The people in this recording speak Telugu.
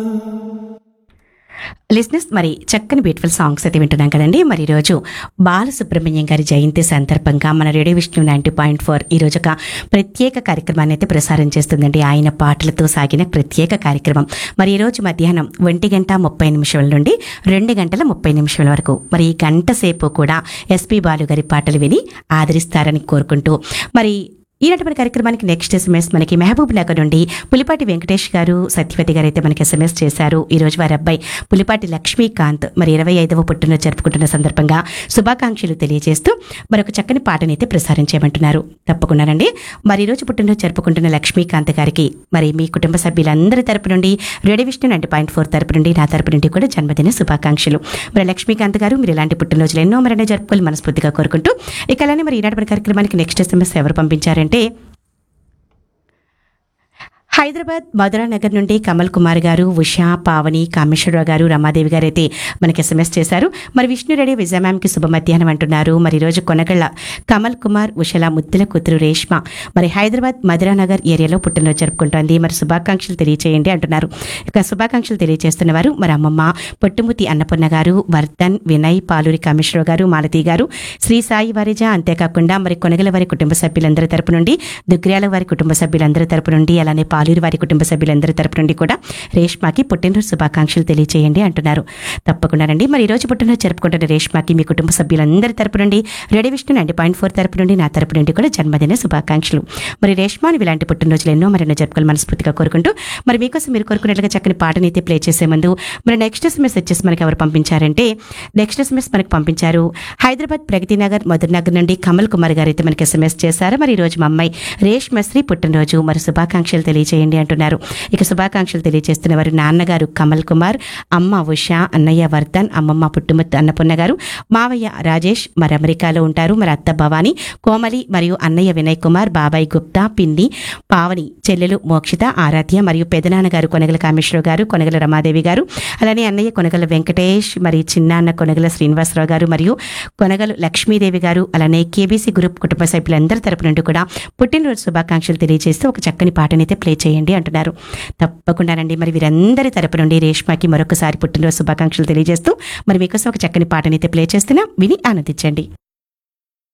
లిస్నెస్ మరి చక్కని బ్యూటిఫుల్ సాంగ్స్ అయితే వింటున్నాం కదండి మరి ఈరోజు బాలసుబ్రహ్మణ్యం గారి జయంతి సందర్భంగా మన radio Vishnu ninety point four ఈరోజు ఒక ప్రత్యేక కార్యక్రమాన్ని అయితే ప్రసారం చేస్తుందండి ఆయన పాటలతో సాగిన ప్రత్యేక కార్యక్రమం మరి ఈరోజు మధ్యాహ్నం ఒంటి గంట ముప్పై నిమిషాల నుండి రెండు గంటల ముప్పై నిమిషాల వరకు మరి ఈ గంట సేపు కూడా ఎస్పి బాలు గారి పాటలు విని ఆదరిస్తారని కోరుకుంటూ మరి ఈనాటి మన కార్యక్రమానికి నెక్స్ట్ ఎస్ఎంఎస్ మనకి మహబూబ్ నగర్ నుండి పులిపాటి వెంకటేష్ గారు సత్యవతి గారు అయితే మనకి ఎస్ఎంఎస్ చేశారు ఈ రోజు వారి అబ్బాయి పులిపాటి లక్ష్మీకాంత్ మరి ఇరవై ఐదవ పుట్టినరోజు జరుపుకుంటున్న సందర్భంగా శుభాకాంక్షలు తెలియజేస్తూ మరొక చక్కని పాటని అయితే ప్రసారం చేయమంటున్నారు తప్పకుండానండి మరి ఈ రోజు పుట్టినరోజు జరుపుకుంటున్న లక్ష్మీకాంత్ గారికి మరి మీ కుటుంబ సభ్యులందరి తరపు నుండి radio Vishnu ninety point four తరపు నుండి నా తరపు నుండి కూడా జన్మదిన శుభాకాంక్షలు మరి లక్ష్మీకాంత్ గారు మీరు ఇలాంటి పుట్టినరోజులు ఎన్నో మరణ జరుపుకోవాలి మనస్ఫూర్తిగా కోరుకుంటూ ఇక అలానే మరి ఈనాటి మన కార్యక్రమానికి నెక్స్ట్ ఎస్ఎంఎస్ ఎవరు పంపించారంటే హైదరాబాద్ మధురా నగర్ నుండి కమల్ కుమార్ గారు ఉషా పావని కామేశ్వరరావు గారు రమాదేవి గారు అయితే మనకి ఎస్ఎంఎస్ చేశారు మరి విష్ణురెడ్డి విజయ మ్యామ్కి శుభ మధ్యాహ్నం అంటున్నారు మరి ఈరోజు కొనగళ్ళ కమల్ కుమార్ ఉషల ముద్దుల కూతురు రేష్మ మరి హైదరాబాద్ మధురా నగర్ ఏరియాలో పుట్టినరోజు జరుపుకుంటోంది మరి శుభాకాంక్షలు తెలియచేయండి అంటున్నారు ఇక శుభాకాంక్షలు తెలియజేస్తున్న వారు మరి అమ్మమ్మ పొట్టుముతి అన్నపూర్ణ గారు వర్ధన్ వినయ్ పాలూరి కామేశ్వరరావు గారు మాలతి గారు శ్రీ సాయి వారిజ అంతేకాకుండా మరి కొనగల వారి కుటుంబ సభ్యులందరి తరపు నుండి దుగ్గ్రాల వారి కుటుంబ సభ్యులందరి తరపు నుండి అలానే పాలూరి వారి కుటుంబ సభ్యులందరి తరపు నుండి కూడా రేష్మాకి పుట్టినరోజు శుభాకాంక్షలు తెలియజేయండి అంటున్నారు తప్పకుండానండి మరి ఈ రోజు పుట్టినరోజు జరుపుకుంటున్న రేష్మాకి మీ కుటుంబ సభ్యులందరి తరపు నుండి radio Vishnu ninety point four తరపు నుండి నా తరపు నుండి కూడా జన్మదిన శుభాకాంక్షలు మరి రేష్మాని ఇలాంటి పుట్టినరోజులు ఎన్నో మరెన్నో జరుపుకోవాలి మనస్ఫూర్తిగా కోరుకుంటూ మరి మీకోసం మీరు కోరుకున్నట్లుగా చక్కని పాటని అయితే ప్లే చేసే ముందు మరి నెక్స్ట్ ఎస్ఎంఎస్ వచ్చేసి మనకి ఎవరు పంపించారంటే నెక్స్ట్ ఎస్ఎంఎస్ మనకు పంపించారు హైదరాబాద్ ప్రగతి నగర్ మధుర్ నగర్ నుండి కమల్ కుమార్ గారు అయితే మనకి ఎస్ఎంఎస్ చేశారు మరి ఈ రోజు మా అమ్మాయి రేష్మశ్రీ పుట్టినరోజు మరి శుభాకాంక్షలు తెలియజేయండి అంటున్నారు ఇక శుభాకాంక్షలు తెలియజేస్తున్న వారు నాన్నగారు కమల్ కుమార్ అమ్మ ఉష అన్నయ్య వర్ధన్ అమ్మమ్మ పుట్టుమత్తు అన్నపూర్ణ గారు మావయ్య రాజేష్ మరి అమెరికాలో ఉంటారు మరి అత్త భవాని కోమలి మరియు అన్నయ్య వినయ్ కుమార్ బాబాయ్ గుప్తా పిన్ని పావని చెల్లెలు మోక్షిత ఆరాధ్య మరియు పెదనాన్నగారు కొనగల కామేశ్వరరావు గారు కొనగల రమాదేవి గారు అలానే అన్నయ్య కొనగల వెంకటేష్ మరి చిన్నాన్న కొనగల శ్రీనివాసరావు గారు మరియు కొనగలు లక్ష్మీదేవి గారు అలానే కేబీసీ గ్రూప్ కుటుంబ సభ్యులందరి తరపు నుండి కూడా పుట్టినరోజు శుభాకాంక్షలు తెలియజేస్తూ ఒక చక్కని పాటనైతే ప్లే చేయండి అంటున్నారు తప్పకుండానండి మరి వీరందరి తరపు నుండి రేష్మాకి మరొకసారి పుట్టినరోజు శుభాకాంక్షలు తెలియజేస్తూ మరి మీకోసం ఒక చక్కని పాటనైతే ప్లే చేస్తున్నా విని ఆనందించండి